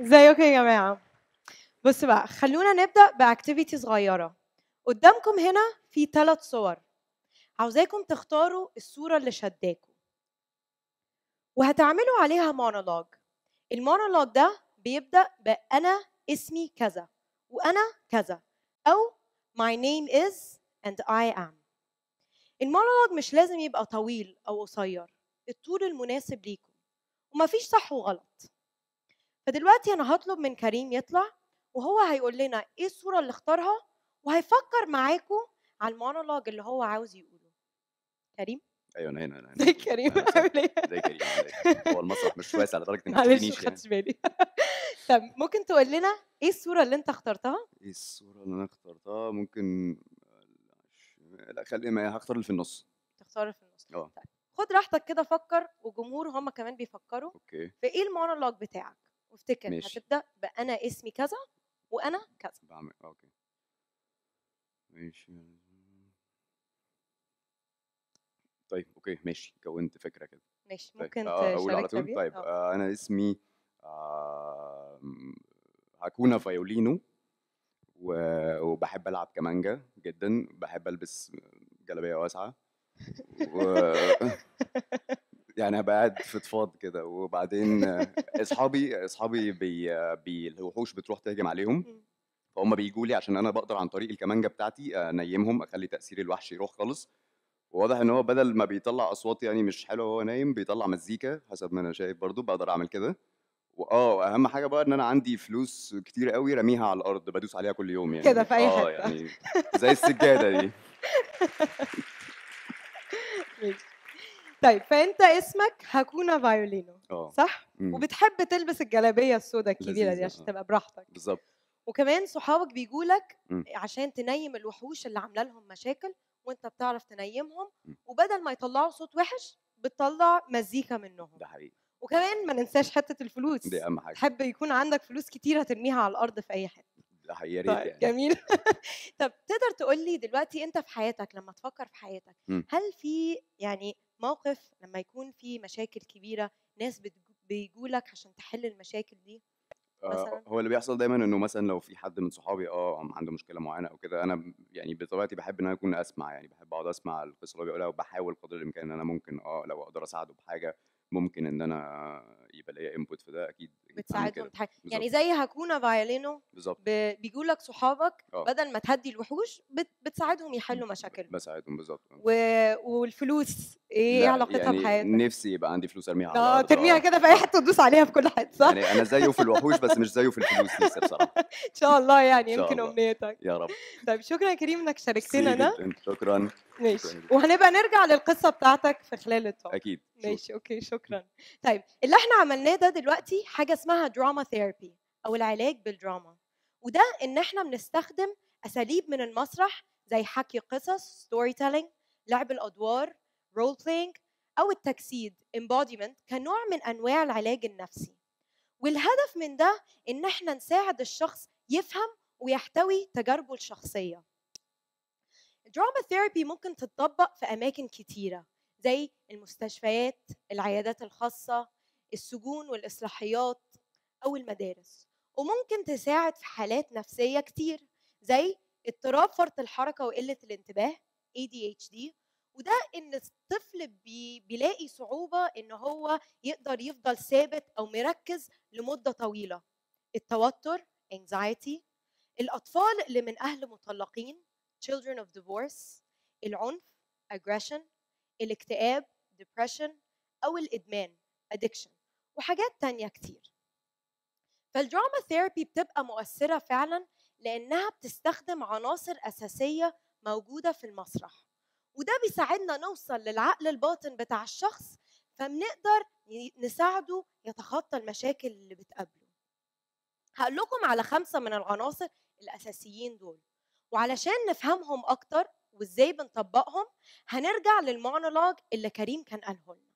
ازيكم يا جماعه بصوا بقى خلونا نبدا باكتيفيتي صغيره قدامكم هنا في ثلاث صور عاوزاكم تختاروا الصوره اللي شداكم وهتعملوا عليها مونولوج المونولوج ده بيبدا بانا اسمي كذا وانا كذا او my name is and I am المونولوج مش لازم يبقى طويل او قصير الطول المناسب ليكم ومفيش صح وغلط فدلوقتي انا هطلب من كريم يطلع وهو هيقول لنا ايه الصوره اللي اختارها وهيفكر معاكم على المونولوج اللي هو عاوز يقوله كريم ايوه انا هنا انا هنا ازيك كريم أهلا وسهلا. عامل ايه ازيك يا كريم عامل ايه؟ هو المسرح مش واسع لدرجه انك ما معلش ما تشوفنيش يعني خدتش بالي طب ممكن تقول لنا ايه الصوره اللي انت اخترتها ايه الصوره اللي انا اخترتها ممكن لا خلي ما هختار اللي في النص تختار في النص اه طيب خد راحتك كده فكر وجمهور هم كمان بيفكروا اوكي في ايه المونولوج بتاعك وافتكر ماشي. هتبدا بانا اسمي كذا وانا كذا بعمل اوكي ماشي طيب اوكي ماشي كونت فكره كده ماشي طيب ممكن آه، اقول على تشاركنا طول بيها طيب آه. آه انا اسمي آه هكون فيولينو و- وبحب العب كمانجا جدا بحب البس جلابيه واسعه و... يعني هبقى قاعد فضفاض كده وبعدين آه، اصحابي اصحابي بي... بي... الوحوش بتروح تهجم عليهم مم. فهم بيجوا لي عشان انا بقدر عن طريق الكمانجه بتاعتي انيمهم اخلي تاثير الوحش يروح خالص وواضح ان هو بدل ما بيطلع اصوات يعني مش حلوه وهو نايم بيطلع مزيكا حسب ما انا شايف برضو بقدر اعمل كده واه اهم حاجه بقى ان انا عندي فلوس كتير قوي راميها على الارض بدوس عليها كل يوم يعني كده في أي اه حتة. يعني زي السجاده دي ماشي. طيب فانت اسمك هاكونا فايولينو اه صح مم، وبتحب تلبس الجلابيه السوداء الكبيره دي لذيذة، عشان آه. تبقى براحتك بالظبط وكمان صحابك بيجولك مم. عشان تنيم الوحوش اللي عامله لهم مشاكل وانت بتعرف تنيمهم مم. وبدل ما يطلعوا صوت وحش بتطلع مزيكا منهم ده حقيقي وكمان ما ننساش حته الفلوس دي اهم حاجه تحب يكون عندك فلوس كتير هترميها على الارض في اي حته ده حقيقي يا ريت طيب يعني جميل طب تقدر تقول لي دلوقتي انت في حياتك لما تفكر في حياتك مم. هل في يعني موقف لما يكون في مشاكل كبيره ناس بيجولك عشان تحل المشاكل دي آه، مثلاً؟ هو اللي بيحصل دايما انه مثلا لو في حد من صحابي اه عنده مشكله معينه او كده انا ب- يعني بطبيعتي بحب ان انا اكون اسمع يعني بحب اقعد اسمع القصه اللي هو بيقولها وبحاول قدر الامكان ان انا ممكن اه لو اقدر اساعده بحاجه ممكن ان انا يبقى ليا انبوت في ده اكيد أكيد بعمل بتساعدهم كده تح... يعني بالظبط زي هاكونا فايولينو بالظبط ب... بيجولك صحابك اه بدل ما تهدي الوحوش بت... بتساعدهم يحلوا مشاكلهم بساعدهم بالظبط و... والفلوس ايه لا علاقتها يعني بحياتك؟ نفسي يبقى عندي فلوس ارميها على اه الارض ترميها اه كده في اي حته وتدوس عليها في كل حته صح؟ يعني انا زيه في الوحوش بس مش زيه في الفلوس لسه بصراحه ان شاء الله يعني ان شاء يمكن الله امنيتك يا رب طيب شكرا يا كريم انك ميرسي شاركتنا ده جدا شكرا ماشي شكرا جدا وهنبقى نرجع للقصه بتاعتك في خلال التوك اكيد شكرا ماشي اوكي شكرا طيب اللي احنا عملناه ده دلوقتي حاجه اسمها دراما ثيرابي او العلاج بالدراما وده ان احنا بنستخدم اساليب من المسرح زي حكي قصص ستوري تيلينج لعب الادوار رول بلاينج او التجسيد embodiment كنوع من انواع العلاج النفسي والهدف من ده ان احنا نساعد الشخص يفهم ويحتوي تجاربه الشخصيه الدراما ثيرابي ممكن تتطبق في اماكن كتيره زي المستشفيات العيادات الخاصه السجون والاصلاحيات او المدارس وممكن تساعد في حالات نفسيه كتير زي اضطراب فرط الحركه وقله الانتباه ADHD وده ان الطفل بي بيلاقي صعوبه ان هو يقدر يفضل ثابت او مركز لمده طويله التوتر anxiety الاطفال اللي من اهل مطلقين children of divorce العنف aggression الاكتئاب depression او الادمان addiction وحاجات تانية كتير فالدراما ثيرابي بتبقى مؤثرة فعلا لأنها بتستخدم عناصر أساسية موجودة في المسرح وده بيساعدنا نوصل للعقل الباطن بتاع الشخص فبنقدر ي- نساعده يتخطى المشاكل اللي بتقابله هقول لكم على خمسة من العناصر الأساسيين دول وعلشان نفهمهم أكتر وإزاي بنطبقهم هنرجع للمونولوج اللي كريم كان قاله لنا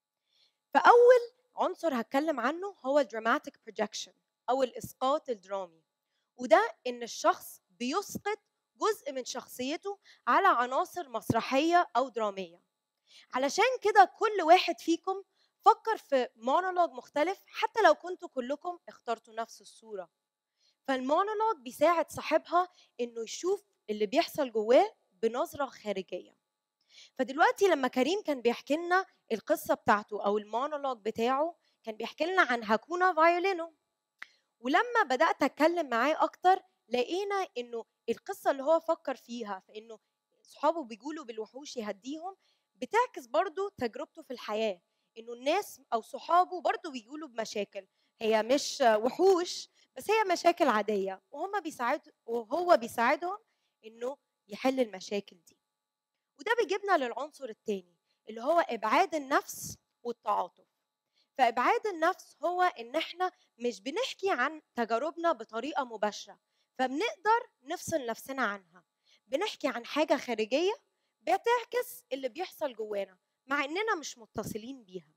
فأول عنصر هتكلم عنه هو الدراماتيك بروجكشن أو الإسقاط الدرامي وده إن الشخص بيسقط جزء من شخصيته على عناصر مسرحية أو درامية علشان كده كل واحد فيكم فكر في مونولوج مختلف حتى لو كنتوا كلكم اخترتوا نفس الصورة فالمونولوج بيساعد صاحبها انه يشوف اللي بيحصل جواه بنظرة خارجية فدلوقتي لما كريم كان بيحكي لنا القصة بتاعته او المونولوج بتاعه كان بيحكي لنا عن هاكونا فايولينو ولما بدأت أتكلم معاه أكتر لقينا إنه القصة اللي هو فكر فيها في إنه صحابه بيقولوا بالوحوش يهديهم بتعكس برضو تجربته في الحياة إنه الناس أو صحابه برضو بيقولوا بمشاكل هي مش وحوش بس هي مشاكل عادية وهم بيساعد وهو بيساعدهم إنه يحل المشاكل دي وده بيجيبنا للعنصر التاني اللي هو إبعاد النفس والتعاطف فابعاد النفس هو ان احنا مش بنحكي عن تجاربنا بطريقه مباشره فبنقدر نفصل نفسنا عنها بنحكي عن حاجه خارجيه بتعكس اللي بيحصل جوانا مع اننا مش متصلين بيها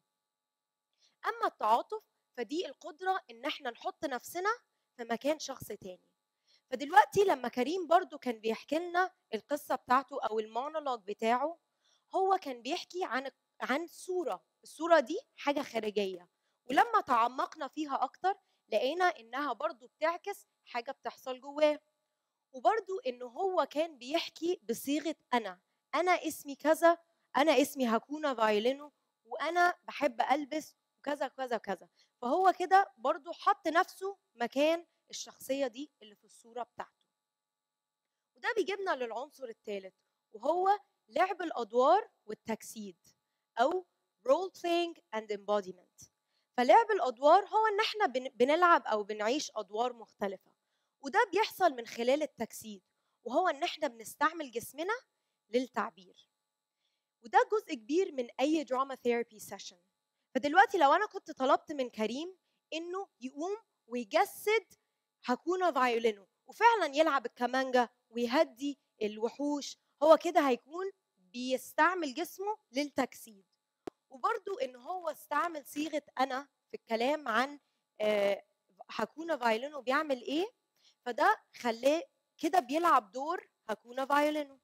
اما التعاطف فدي القدره ان احنا نحط نفسنا في مكان شخص تاني فدلوقتي لما كريم برضو كان بيحكي لنا القصه بتاعته او المونولوج بتاعه هو كان بيحكي عن عن صوره الصوره دي حاجه خارجيه ولما تعمقنا فيها اكتر لقينا انها برضو بتعكس حاجه بتحصل جواه وبرضو انه هو كان بيحكي بصيغه انا انا اسمي كذا انا اسمي هاكونا فايلينو وانا بحب البس وكذا كذا كذا فهو كده برضو حط نفسه مكان الشخصيه دي اللي في الصوره بتاعته وده بيجيبنا للعنصر الثالث وهو لعب الادوار والتجسيد او role playing and embodiment فلعب الادوار هو ان احنا بن- بنلعب او بنعيش ادوار مختلفه وده بيحصل من خلال التجسيد وهو ان احنا بنستعمل جسمنا للتعبير وده جزء كبير من اي دراما ثيرابي سيشن فدلوقتي لو انا كنت طلبت من كريم انه يقوم ويجسد هاكونا فايولينو وفعلا يلعب الكمانجا ويهدي الوحوش هو كده هيكون بيستعمل جسمه للتجسيد وبرضو ان هو استعمل صيغه انا في الكلام عن آه، هاكونا فايولينو بيعمل ايه فده خلاه كده بيلعب دور هاكونا فايولينو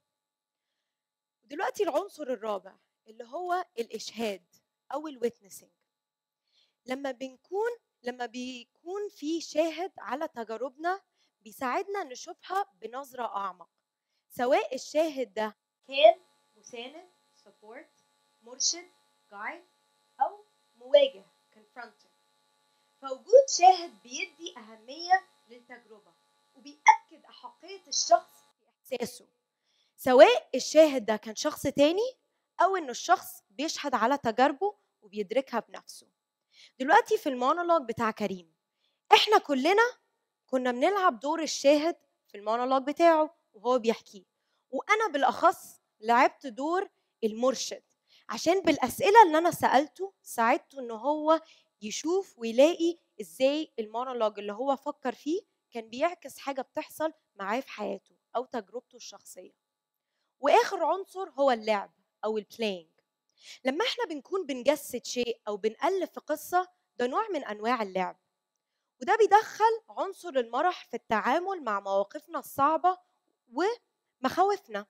دلوقتي العنصر الرابع اللي هو الاشهاد او الويتنسنج لما بنكون لما بيكون في شاهد على تجاربنا بيساعدنا نشوفها بنظره اعمق سواء الشاهد ده كان مساند سبورت مرشد جايد او مواجه confronter فوجود شاهد بيدي اهميه للتجربه وبيأكد احقيه الشخص في احساسه سواء الشاهد ده كان شخص تاني او انه الشخص بيشهد على تجاربه وبيدركها بنفسه دلوقتي في المونولوج بتاع كريم احنا كلنا كنا بنلعب دور الشاهد في المونولوج بتاعه وهو بيحكيه وانا بالاخص لعبت دور المرشد عشان بالاسئله اللي انا سالته ساعدته ان هو يشوف ويلاقي ازاي المونولوج اللي هو فكر فيه كان بيعكس حاجه بتحصل معاه في حياته او تجربته الشخصيه واخر عنصر هو اللعب او البلاينج لما احنا بنكون بنجسد شيء او بنألف في قصه ده نوع من انواع اللعب وده بيدخل عنصر المرح في التعامل مع مواقفنا الصعبه ومخاوفنا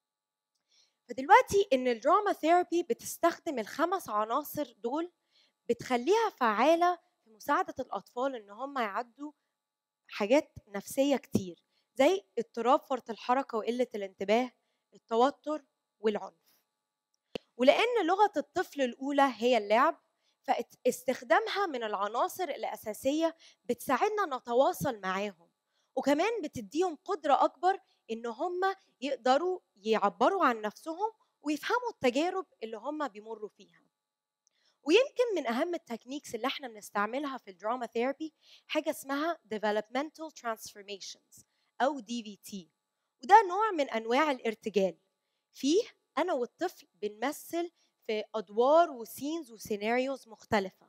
فدلوقتي ان الدراما ثيرابي بتستخدم الخمس عناصر دول بتخليها فعاله في مساعده الاطفال ان هم يعدوا حاجات نفسيه كتير زي اضطراب فرط الحركه وقله الانتباه التوتر والعنف ولان لغه الطفل الاولى هي اللعب فاستخدامها من العناصر الاساسيه بتساعدنا نتواصل معاهم وكمان بتديهم قدره اكبر ان هم يقدروا يعبروا عن نفسهم ويفهموا التجارب اللي هم بيمروا فيها ويمكن من اهم التكنيكس اللي احنا بنستعملها في الدراما ثيرابي حاجه اسمها developmental transformations او DVT وده نوع من انواع الارتجال فيه انا والطفل بنمثل في ادوار وسينز وسيناريوز مختلفه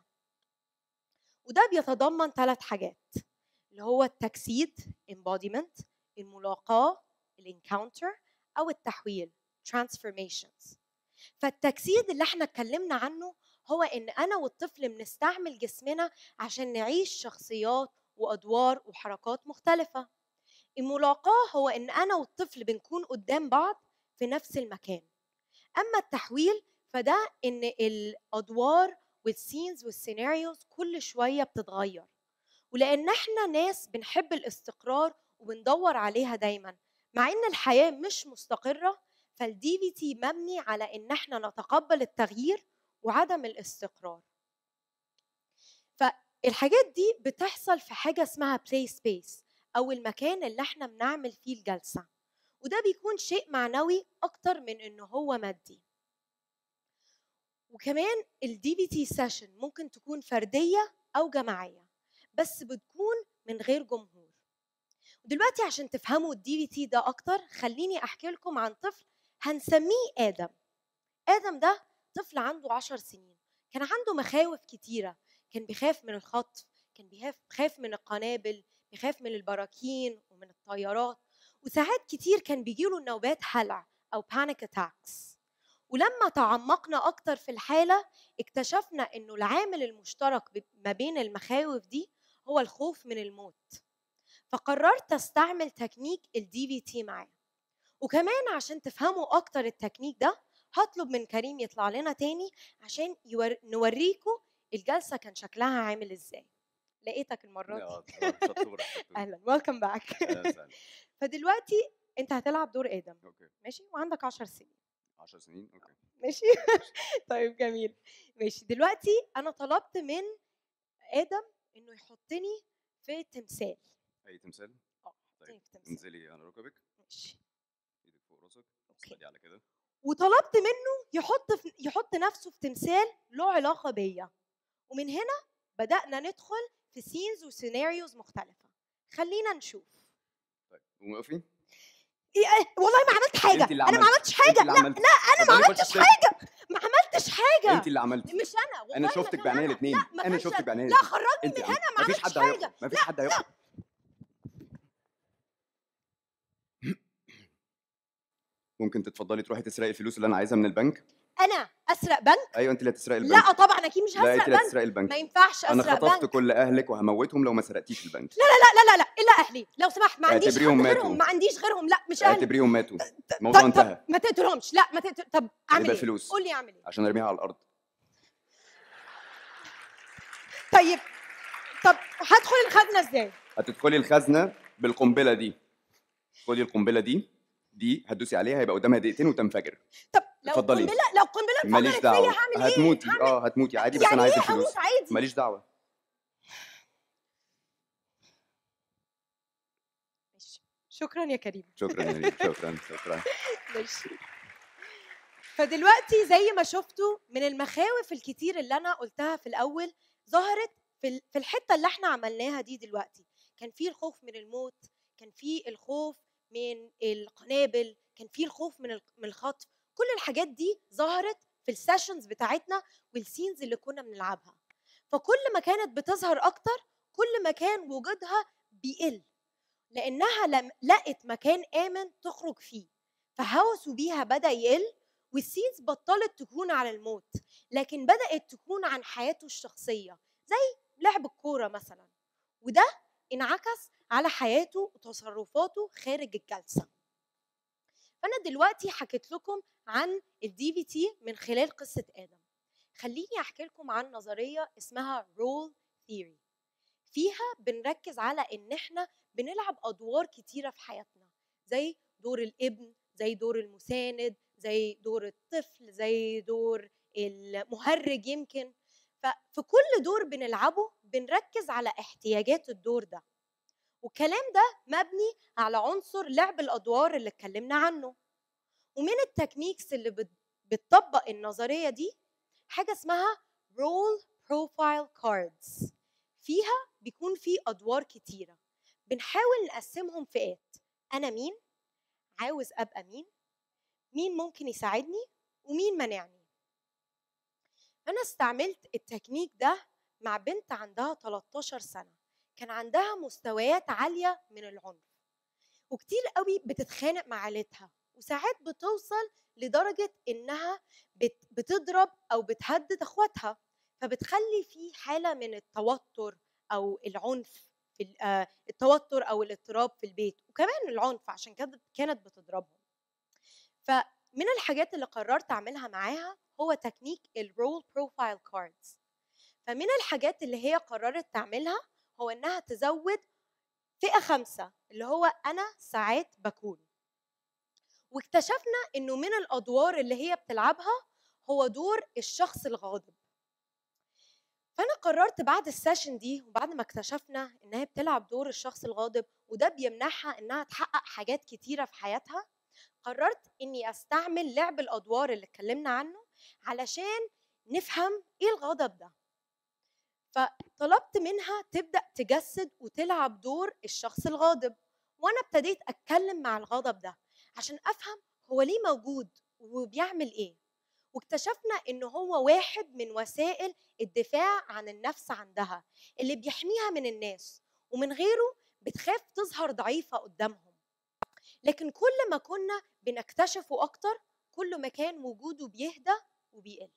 وده بيتضمن ثلاث حاجات اللي هو التجسيد embodiment الملاقاه الانكاونتر او التحويل transformations فالتجسيد اللي احنا اتكلمنا عنه هو ان انا والطفل بنستعمل جسمنا عشان نعيش شخصيات وادوار وحركات مختلفه الملاقاه هو ان انا والطفل بنكون قدام بعض في نفس المكان اما التحويل فده ان الادوار والسينز والسيناريوز كل شويه بتتغير ولان احنا ناس بنحب الاستقرار وبندور عليها دايما مع ان الحياه مش مستقره فالدي في تي مبني على ان احنا نتقبل التغيير وعدم الاستقرار فالحاجات دي بتحصل في حاجه اسمها بلاي سبيس او المكان اللي احنا بنعمل فيه الجلسه وده بيكون شيء معنوي اكتر من انه هو مادي وكمان الدي في تي سيشن ممكن تكون فرديه او جماعيه بس بتكون من غير جمهور ودلوقتي عشان تفهموا الدي في تي ده اكتر خليني احكي لكم عن طفل هنسميه ادم ادم ده طفل عنده عشر سنين كان عنده مخاوف كتيره كان بيخاف من الخطف كان بيخاف بيخاف من القنابل بيخاف من البراكين ومن الطيارات وساعات كتير كان بيجيله نوبات هلع او بانيك اتاكس ولما تعمقنا اكتر في الحاله اكتشفنا انه العامل المشترك ب- ما بين المخاوف دي هو الخوف من الموت فقررت استعمل تكنيك الدي في تي معاه وكمان عشان تفهموا اكتر التكنيك ده هطلب من كريم يطلع لنا تاني عشان يور... نوريكم الجلسه كان شكلها عامل ازاي لقيتك المره دي آه، شطورة شطورة اهلا ويلكم باك أهلا وسهلا. فدلوقتي انت هتلعب دور ادم اوكي ماشي وعندك 10 سنين 10 سنين اوكي ماشي طيب جميل ماشي دلوقتي انا طلبت من ادم انه يحطني في تمثال اي تمثال اه حطني طيب في تمثال انزلي على ركبك ماشي ايدك فوق راسك اوكي اسندي على كده وطلبت منه يحط في يحط نفسه في تمثال له علاقه بيا ومن هنا بدانا ندخل في سينز وسيناريوز مختلفه خلينا نشوف طيب قومي اقفي إيه إيه، والله ما عملت حاجه انت اللي انا ما عملتي. عملتش حاجه انت اللي لا عملتي. لا انا ما اتفضلي عملتش خشي السجن. حاجه ما عملتش حاجه انت اللي عملتي مش انا والله انا ما شفتك كان بعينيا أنا. الاثنين لا ما انا كانش شفتك أنا. بعينيا لا خرجني انت من هنا ما مفيش عملتش حد هيخرج حاجه مفيش حد هيخرج ممكن تتفضلي تروحي تسرقي الفلوس اللي انا عايزها من البنك انا اسرق بنك ايوه انت اللي هتسرقي البنك لا طبعا اكيد مش لا هسرق انت اللي بنك هتسرقي البنك ما ينفعش انا اسرق خطفت بنك كل اهلك وهموتهم لو ما سرقتيش البنك لا لا لا لا الا اهلي لو سمحت ما عنديش حد اعتبريهم ماتوا. غيرهم ما عنديش غيرهم لا مش اهلي اعتبريهم ماتوا الموضوع طب, انتهى طب ما تقتلهمش لا ما تقتل طب اعمل يبقى ايه فلوس. قول لي اعمل ايه عشان ارميها على الارض طيب طب هدخل الخزنه ازاي هتدخلي الخزنه بالقنبله دي خدي القنبله دي دي هتدوسي عليها هيبقى قدامها دقيقتين وتنفجر طب لو اتفضلي. القنبله لو القنبله ماليش انفجرت فيا دعوه هعمل ايه هتموتي هعمل- اه هتموتي عادي بس يعني انا عايز ايه الفلوس هموت عادي ماليش دعوه ماشي. شكرا يا كريم شكرا يا نيل، شكرا شكرا ماشي فدلوقتي زي ما شفتوا من المخاوف الكتير اللي انا قلتها في الاول ظهرت في ال- في الحته اللي احنا عملناها دي دلوقتي كان في الخوف من الموت كان في الخوف من القنابل كان في الخوف من ال- من الخطف كل الحاجات دي ظهرت في السيشنز بتاعتنا والسينز اللي كنا بنلعبها فكل ما كانت بتظهر اكتر كل ما كان وجودها بيقل لانها لم لقت مكان امن تخرج فيه فهوسوا بيها بدا يقل والسينز بطلت تكون على الموت لكن بدات تكون عن حياته الشخصيه زي لعب الكوره مثلا وده انعكس على حياته وتصرفاته خارج الجلسه فانا دلوقتي حكيت لكم عن الدي في تي من خلال قصه ادم خليني احكي لكم عن نظريه اسمها رول ثيوري فيها بنركز على ان احنا بنلعب ادوار كتيره في حياتنا زي دور الابن زي دور المساند زي دور الطفل زي دور المهرج يمكن ففي كل دور بنلعبه بنركز على احتياجات الدور ده والكلام ده مبني على عنصر لعب الادوار اللي اتكلمنا عنه ومن التكنيكس اللي بت- بتطبق النظريه دي حاجه اسمها رول بروفايل كاردز فيها بيكون في ادوار كتيره بنحاول نقسمهم فئات انا مين عاوز ابقى مين مين ممكن يساعدني ومين منعني انا استعملت التكنيك ده مع بنت عندها 13 سنه كان عندها مستويات عاليه من العنف وكتير قوي بتتخانق مع عيلتها وساعات بتوصل لدرجه انها بت- بتضرب او بتهدد اخواتها فبتخلي في حاله من التوتر او العنف في ال- آه، التوتر او الاضطراب في البيت وكمان العنف عشان كده كانت بتضربهم فمن الحاجات اللي قررت اعملها معاها هو تكنيك الرول بروفايل كاردز فمن الحاجات اللي هي قررت تعملها هو انها تزود فئه خمسه اللي هو انا ساعات بكون واكتشفنا انه من الادوار اللي هي بتلعبها هو دور الشخص الغاضب فانا قررت بعد السيشن دي وبعد ما اكتشفنا انها بتلعب دور الشخص الغاضب وده بيمنعها انها تحقق حاجات كتيره في حياتها قررت اني استعمل لعب الادوار اللي اتكلمنا عنه علشان نفهم ايه الغضب ده فطلبت منها تبدا تجسد وتلعب دور الشخص الغاضب وانا ابتديت اتكلم مع الغضب ده عشان افهم هو ليه موجود وبيعمل ايه واكتشفنا ان هو واحد من وسائل الدفاع عن النفس عندها اللي بيحميها من الناس ومن غيره بتخاف تظهر ضعيفه قدامهم لكن كل ما كنا بنكتشفه اكتر كل ما كان وجوده بيهدى وبيقل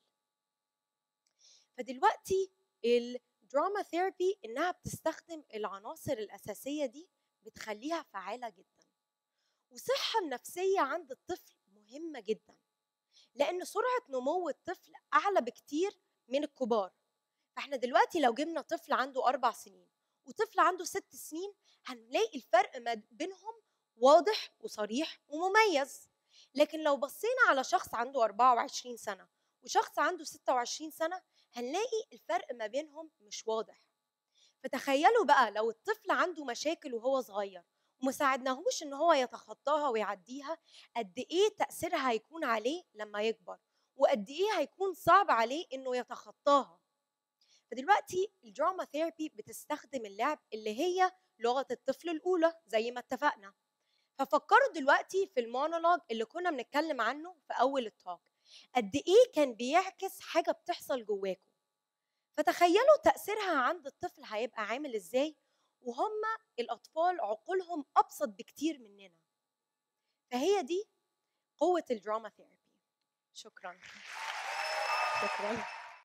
فدلوقتي الدراما ثيرابي انها بتستخدم العناصر الاساسيه دي بتخليها فعاله جدا والصحه النفسيه عند الطفل مهمه جدا لان سرعه نمو الطفل اعلى بكتير من الكبار فاحنا دلوقتي لو جبنا طفل عنده اربع سنين وطفل عنده ست سنين هنلاقي الفرق ما بينهم واضح وصريح ومميز لكن لو بصينا على شخص عنده 24 سنه وشخص عنده 26 سنه هنلاقي الفرق ما بينهم مش واضح فتخيلوا بقى لو الطفل عنده مشاكل وهو صغير ومساعدناهوش ان هو يتخطاها ويعديها قد ايه تاثيرها هيكون عليه لما يكبر وقد ايه هيكون صعب عليه انه يتخطاها فدلوقتي الدراما ثيرابي بتستخدم اللعب اللي هي لغه الطفل الاولى زي ما اتفقنا ففكروا دلوقتي في المونولوج اللي كنا بنتكلم عنه في اول التوك قد ايه كان بيعكس حاجه بتحصل جواكم فتخيلوا تاثيرها عند الطفل هيبقى عامل ازاي وهم الاطفال عقولهم ابسط بكتير مننا فهي دي قوه الدراما ثيرابي شكرا شكرا